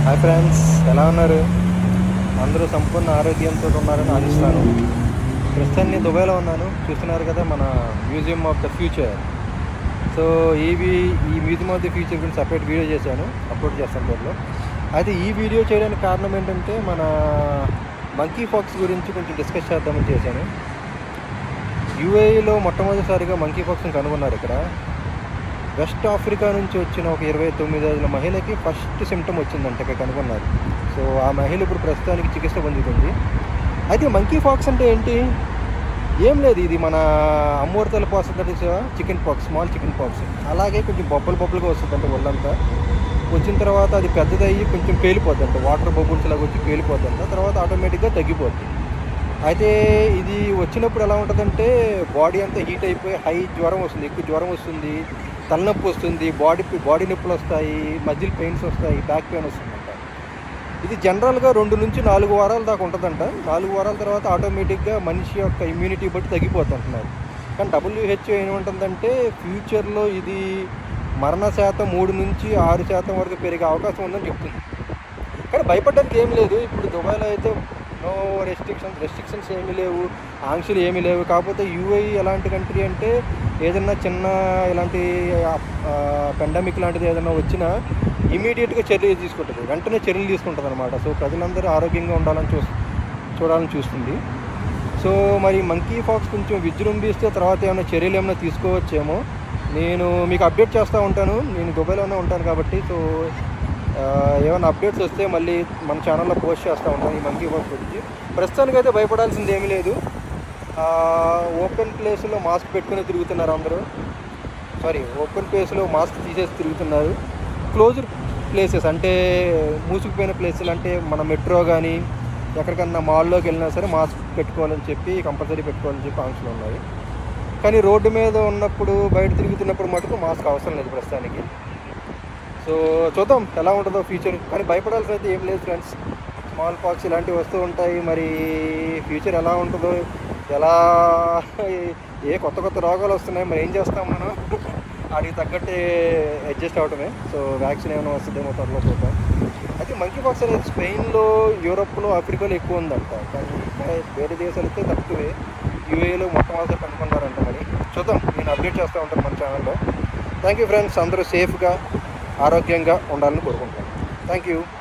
hi friends ఎలా ఉన్నారు అందరూ సంపూర్ణ ఆరోగ్యంతో ఉన్నారని ఆశిస్తాను ప్రస్తుతాన్ని దుబాయ్లో ఉన్నాను చూస్తున్నారు కదా మన museum of the future so ఈవి ఈ మ్యూజియం ఆఫ్ ది ఫ్యూచర్ గురించి సపరేట్ వీడియో చేశాను అప్లోడ్ చేస్తాను త్వరలో అయితే ఈ వీడియో చేయడానికి కారణం ఏంటంటే మన మంకీ ఫాక్స్ గురించి కొంచెం డిస్కస్ చేద్దామని చేశాను యూఏఈలో మొట్టమొదటిసారిగా మంకీ ఫాక్స్ని కనుగొన్నారు ఇక్కడ వెస్ట్ ఆఫ్రికా నుంచి వచ్చిన ఒక ఇరవై తొమ్మిది రోజుల మహిళకి ఫస్ట్ సిమ్టమ్ వచ్చిందంట ఇక్కడ కనుగొన్నారు సో ఆ మహిళ ఇప్పుడు ప్రస్తుతానికి చికిత్స పొందుతుంది అయితే మంకీ ఫాక్స్ అంటే ఏంటి ఏం లేదు ఇది మన అమ్మూర్తల pox that is chicken pox small chicken pox అలాగే కొంచెం బొబ్బలు బొబ్బలుగా వస్తుంది అంటే ఒళ్ళంతా వచ్చిన తర్వాత అది పెద్దదయ్యి కొంచెం పేలిపోద్ది అంట వాటర్ బబుల్స్ లాగా వచ్చి పేలిపోద్ది అంట తర్వాత ఆటోమేటిక్గా తగ్గిపోద్ది అయితే ఇది వచ్చినప్పుడు ఎలా ఉంటుందంటే బాడీ అంతా హీట్ అయిపోయి హై జ్వరం వస్తుంది ఎక్కువ జ్వరం వస్తుంది తలనొప్పి వస్తుంది బాడీ బాడీ నొప్పులు వస్తాయి మజిల్ పెయిన్స్ వస్తాయి బ్యాక్ పెయిన్ వస్తుందంట ఇది జనరల్గా రెండు నుంచి నాలుగు వారాల దాకా ఉంటుందంట నాలుగు వారాల తర్వాత ఆటోమేటిక్గా మనిషి యొక్క ఇమ్యూనిటీ బట్టి తగ్గిపోతుంది అంటున్నారు కానీ డబ్ల్యూహెచ్ఓ ఏమంటుందంటే ఫ్యూచర్లో ఇది మరణ శాతం మూడు నుంచి ఆరు శాతం వరకు పెరిగే అవకాశం ఉందని చెప్తుంది కానీ భయపడడానికి ఏం లేదు ఇప్పుడు దుబాయ్లో అయితే నో రెస్ట్రిక్షన్స్ రెస్ట్రిక్షన్స్ ఏమీ లేవు ఆంక్షలు ఏమీ లేవు కాకపోతే యూఐ ఎలాంటి కంట్రీ అంటే ఏదన్నా చిన్న ఇలాంటి పెండమిక్ లాంటిది ఏదైనా వచ్చినా ఇమీడియట్గా చర్యలు తీసుకుంటుంది వెంటనే చర్యలు తీసుకుంటుంది అనమాట సో ప్రజలందరూ ఆరోగ్యంగా ఉండాలని చూ చూడాలని చూస్తుంది సో మరి మంకీ ఫాక్స్ కొంచెం విజృంభిస్తే తర్వాత ఏమైనా చర్యలు ఏమైనా తీసుకోవచ్చేమో నేను మీకు అప్డేట్ చేస్తూ ఉంటాను నేను దుబాయ్లోనే ఉంటాను కాబట్టి సో ఆ, ఏమైనా అప్డేట్స్ వస్తే మళ్ళీ మన ఛానల్లో పోస్ట్ చేస్తూ ఉంటాను ఈ మంకీ ఫాక్స్ గురించి ప్రస్తుతానికైతే భయపడాల్సింది ఏమీ లేదు ఆ, ఓపెన్ ప్లేస్లో మాస్క్ పెట్టుకుని తిరుగుతున్నారు అందరూ సారీ ఓపెన్ ప్లేస్లో మాస్క్ తీసేసి తిరుగుతున్నారు క్లోజ్డ్ ప్లేసెస్ అంటే మూసుకుపోయిన ప్లేసులు అంటే మన మెట్రో కానీ ఎక్కడికన్నా మాల్లోకి వెళ్ళినా సరే మాస్క్ పెట్టుకోవాలని చెప్పి కంపల్సరీ పెట్టుకోవాలని చెప్పి ఆంక్షలు ఉన్నాయి కానీ రోడ్డు మీద ఉన్నప్పుడు బయట తిరుగుతున్నప్పుడు మటుకు మాస్క్ అవసరం లేదు ప్రస్తుతానికి సో చూద్దాం ఎలా ఉంటుందో ఫ్యూచర్ కానీ భయపడాల్సి అయితే ఏం లేదు ఫ్రెండ్స్ స్మాల్ పాక్స్ ఇలాంటివి వస్తూ ఉంటాయి మరి ఫ్యూచర్ ఎలా ఉంటుందో ఎలా ఏ కొత్త కొత్త రోగాలు వస్తున్నాయి మరి ఏం చేస్తాం మనం వాటికి తగ్గట్టే అడ్జస్ట్ అవడమే సో వ్యాక్సిన్ ఏమైనా వస్తుందేమో త్వరలో చూద్దాం అయితే మంకీ పాక్స్ అనేది స్పెయిన్లో యూరోప్లో ఆఫ్రికాలో ఎక్కువ ఉందంట కానీ ఇంకా వేరే దేశాలు అయితే తక్కువే యూఏలో మొట్టమొదటి కనుక్కున్నారంట మరి చూద్దాం నేను అప్డేట్ చేస్తూ ఉంటాను మన ఛానల్లో థ్యాంక్ యూ ఫ్రెండ్స్ అందరూ సేఫ్గా ఆరోగ్యంగా ఉండాలని కోరుకుంటాను థ్యాంక్ యూ